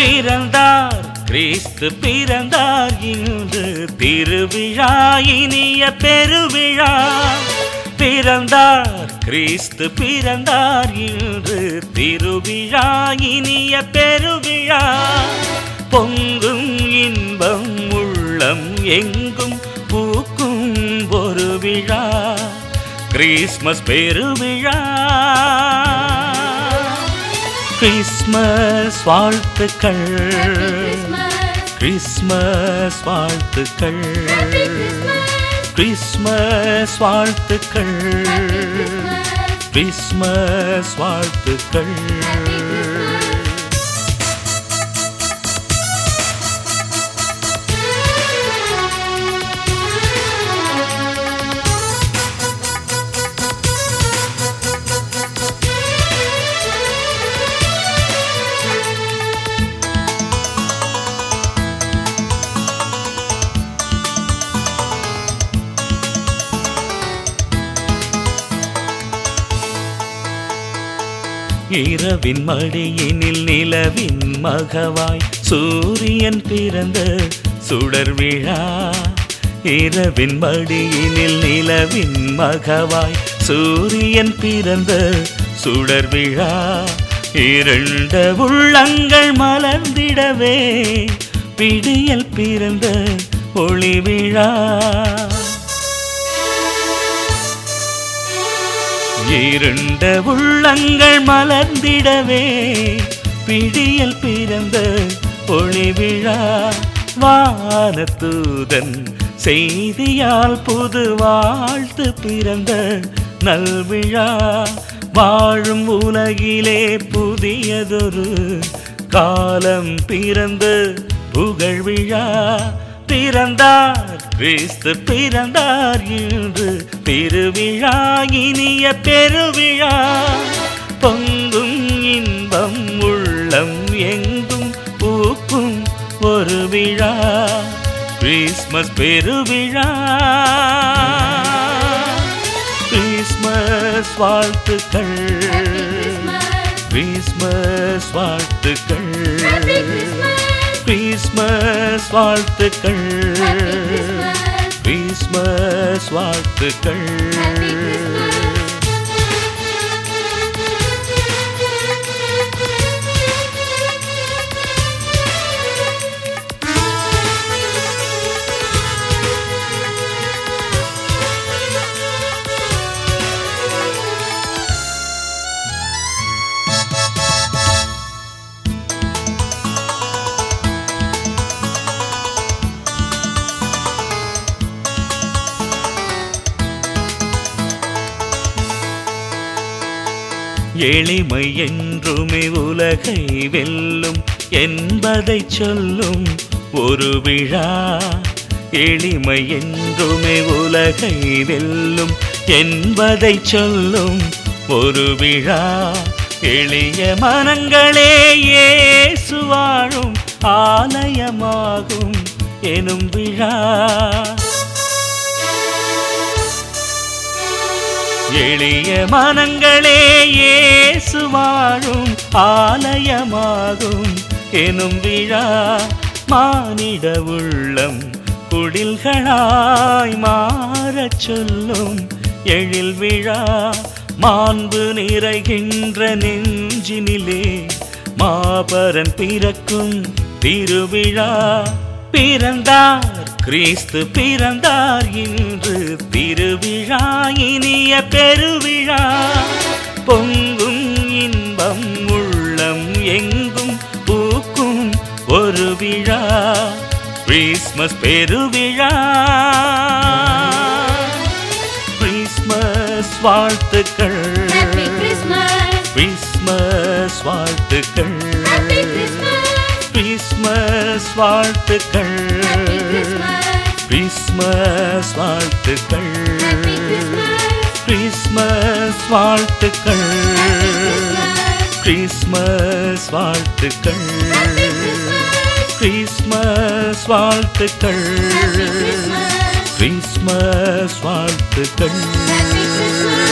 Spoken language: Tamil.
பிறந்தார் கிறிஸ்து பிறந்தார் இன்று திருவிழா இனிய பெருவிழா பிறந்தார் கிறிஸ்து பிறந்தார் இன்று திருவிழா இனிய பெருவிழா பொங்கும் இன்பம் உள்ளம் எங்கும் பூக்கும் ஒரு விழா கிறிஸ்மஸ் பெருவிழா கிறிஸ்மஸ் வாழ்த்துக்கள் கிறிஸ்மஸ் வாழ்த்துக்கள் கிறிஸ்மஸ் வாழ்த்துக்கள் கிறிஸ்மஸ் வாழ்த்துக்கள் இரவின் மடியினில் நிலவின் மகவாய் சூரியன் பிறந்த சுடர் விழா இரவின் மடியினில் நிலவின் மகவாய் சூரியன் பிறந்த சுடர் விழா இரண்ட உள்ளங்கள் மலர்ந்திடவே பிடியல் பிறந்த ஒளி விழா இருண்ட உள்ளங்கள் மலர்ந்திடவே பிடியல் பிறந்த ஒளி விழா வானத்தூதன் செய்தியால் புது வாழ்த்து பிறந்த நல்விழா வாழும் உலகிலே புதியதொரு காலம் பிறந்த புகழ் விழா பிறந்தார் கிறிஸ்து பிறந்தார் இன்று திருவிழா இனிய பெருவிழா பொங்கும் இன்பம் உள்ளம் எங்கும் பூக்கும் ஒரு விழா கிறிஸ்மஸ் பெருவிழா கிறிஸ்மஸ் வாழ்த்துக்கள் கிறிஸ்மஸ் வாழ்த்துக்கள் கிறிஸ்மஸ் வாழ்த்துக்கள் கிறிஸ்மஸ் வாழ்த்துக்கள் எளிமை என்றுமே உலகை வெல்லும் என்பதை சொல்லும் ஒரு விழா எளிமை என்றுமே உலகை வெல்லும் என்பதை சொல்லும் ஒரு விழா எளிய மனங்களே இயேசு வாழும் ஆலயமாகும் எனும் விழா எளிய மனங்களே இயேசு வாழும் ஆலயமாகும் எனும் விழா மானிட உள்ளம் குடில்களாய் மாறச் சொல்லும் எழில் விழா மாண்பு நிறைகின்ற நெஞ்சினிலே மாபரன் பிறக்கும் திருவிழா பிறந்தார் கிறிஸ்து பிறந்தார் இன்று திருவிழா இனிய பெருவிழா பொங்கும் இன்பம் உள்ளம் எங்கும் பூக்கும் ஒரு விழா கிறிஸ்மஸ் பெருவிழா கிறிஸ்மஸ் வாழ்த்துக்கள் Happy Christmas! கிறிஸ்மஸ் வாழ்த்துக்கள் Happy Christmas! கிறிஸ்மஸ் வாழ்த்துக்கள் Happy Christmas! கிறிஸ்மஸ் வாழ்த்துக்கள் Happy Christmas! கிறிஸ்மஸ் வாழ்த்துக்கள் கிறிஸ்மஸ் வாழ்த்துக்கள் கிறிஸ்மஸ் வாழ்த்துக்கள் கிறிஸ்மஸ் வாழ்த்துக்கள் Happy Christmas!